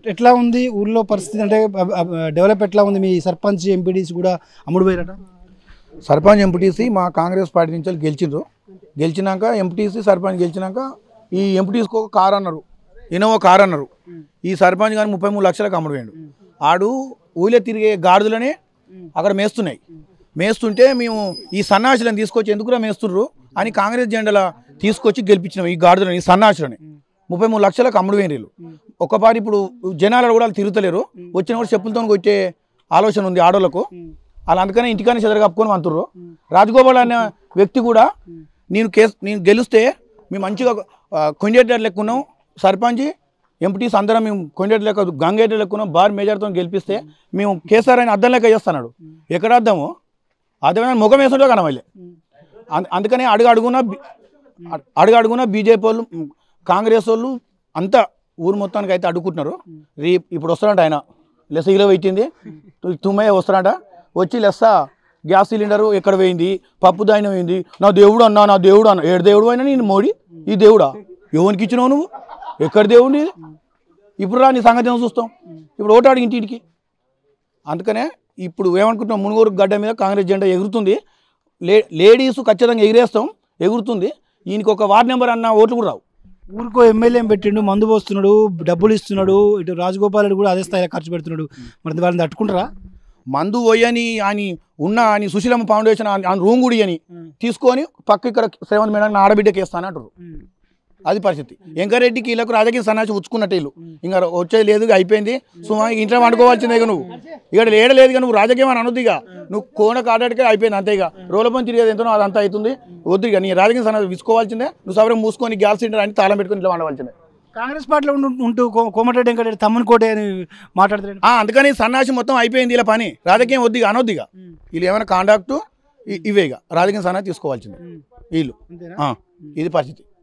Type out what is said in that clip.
ఎట్లా ఉంది ఊర్లో పరిస్థితి అంటే అబ్- అబ్- డెవలప్ ఎట్లా ఉంది మీ సర్పంచ్ ఎంపీడీసీ కూడా అమ్ముడు పోయారట సర్పంచ్ ఎంపీటీసీ మా కాంగ్రెస్ పార్టీ నుంచి వాళ్ళు గెలిచిండ్రు గెలిచినాక ఎంపీటీసీ సర్పంచ్ గెలిచినాక ఈ ఎంపీటీసీకి ఒక కారు అన్నారు ఇన్నోవా కారు అన్నారు ఈ సర్పంచ్ కానీ ముప్పై మూడు లక్షలకు అమ్ముడు పోయిండు ఆడు ఊళ్ళో తిరిగే గాడిదలనే అక్కడ మేస్తున్నాయి మేస్తుంటే మేము ఈ సన్నాసులను తీసుకొచ్చి ఎందుకురా మేస్తుండ్రు అని కాంగ్రెస్ జెండాల తీసుకొచ్చి గెలిపించినాం ఈ గాడిదలని ఈ సన్నాసులని ముప్పై మూడు లక్షలకు అమ్ముడు పోయిన వీళ్ళు ఒక్కపాటి ఇప్పుడు జనాలు కూడా వాళ్ళు తిరుగుతలేరు వచ్చిన కూడా చెప్పులతో కొట్టే ఆలోచన ఉంది ఆడోళ్ళకు వాళ్ళు అందుకనే ఇంటికానే చెదర కప్పుకొని వంతుర్రు రాజగోపాల్ అనే వ్యక్తి కూడా నేను కేసు నేను గెలిస్తే మేము మంచిగా కొండేటర్ లెక్క ఉన్నాం సర్పంచ్ ఎంపీటీస్ అందరం మేము కొండేటర్ లెక్క గంగేటర్ లెక్క ఉన్నాం బార్ మేజర్తో గెలిపిస్తే మేము కేసీఆర్ అని అద్దం లెక్క చేస్తున్నాడు ఎక్కడ అద్దము అర్థమైన ముఖం వేసుంటే కనవాలి అం- అందుకనే అడుగు అడుగున బి- అ- అడుగు అడుగున బీజేపీ వాళ్ళు ఉమ్, కాంగ్రెస్ వాళ్ళు అంతా ఊరు మొత్తానికి అయితే అడుగుకుంటున్నారు రీ ఇప్పుడు వస్తాడంట ఆయన లెస్ ఇరవై పెట్టింది తుమ్మయ్య వస్తాడంట వచ్చి లెస్స గ్యాస్ సిలిండరు ఎక్కడ పోయింది పప్పు దాయిన పోయింది నా దేవుడు అన్నా నా దేవుడు అన్న ఏడు దేవుడు అయినా నేను మోడీ ఈ దేవుడా ఎవరికి ఇచ్చినావు నువ్వు ఎక్కడ దేవుడు ఇప్పుడు రా నీ సంగతి ఏమో చూస్తాం ఇప్పుడు ఓటాడు ఇంటికి అందుకనే ఇప్పుడు ఏమనుకుంటున్నాం మునుగోరు గడ్డ మీద కాంగ్రెస్ జెండా ఎగురుతుంది లే లేడీస్ ఖచ్చితంగా ఎగిరేస్తాం ఎగురుతుంది ఈయనకి ఒక వార్డ్ నెంబర్ అన్న ఓట్లు కూడా రావు ఊరికో ఎమ్మెల్యే పెట్టిండు మందు పోస్తున్నాడు డబ్బులు ఇస్తున్నాడు ఇటు రాజగోపాల్ రెడ్డి కూడా అదే స్థాయిలో ఖర్చు పెడుతున్నాడు మరి వాళ్ళని తట్టుకుంటారా మందు పోయని అని ఉన్న అని సుశీలమ్మ ఫౌండేషన్ ఆ రూమ్ గుడి అని తీసుకొని పక్క ఇక్కడ శ్రీమంత్ మేడం ఆడబిడ్డకి వేస్తాను అంటారు అది పరిస్థితి ఎంకారెడ్డికి వీళ్ళకు రాజకీయ సన్నాసి ఉచ్చుకున్నట్టు వీళ్ళు ఇంకా వచ్చేది లేదు ఇక అయిపోయింది సుమా ఇంట్లో వండుకోవాల్సిందే ఇక నువ్వు ఇక్కడ లేడలేదు ఇక నువ్వు రాజకీయం అని అనొద్దు ఇక నువ్వు కోన కాటాడికే అయిపోయింది అంతే ఇక రోలపని తిరిగేది ఎంతనో అదంతా అవుతుంది వద్దు ఇక నీ రాజకీయ సన్నాసి విసుకోవాల్సిందే నువ్వు సవరం మూసుకొని గ్యాస్ సిలిండర్ అని తాళం పెట్టుకొని ఇంట్లో వండవలసిందే కాంగ్రెస్ పార్టీలో ఉంటూ ఉంటూ కో- కోమటిరెడ్డి వెంకటరెడ్డి తమ్ముని కోటే అని మాట్లాడుతున్నాడు ఆ, అందుకని సన్నాసి మొత్తం అయిపోయింది ఇలా పని రాజకీయం వద్దు ఇక అనొద్దు ఇక వీళ్ళు ఏమైనా కాండాక్ట్ ఇవే ఇక రాజకీయ సన్నాసి తీసుకోవాల్సిందే వీళ్ళు అంతేనా ఆ, ఇది పరిస్థితి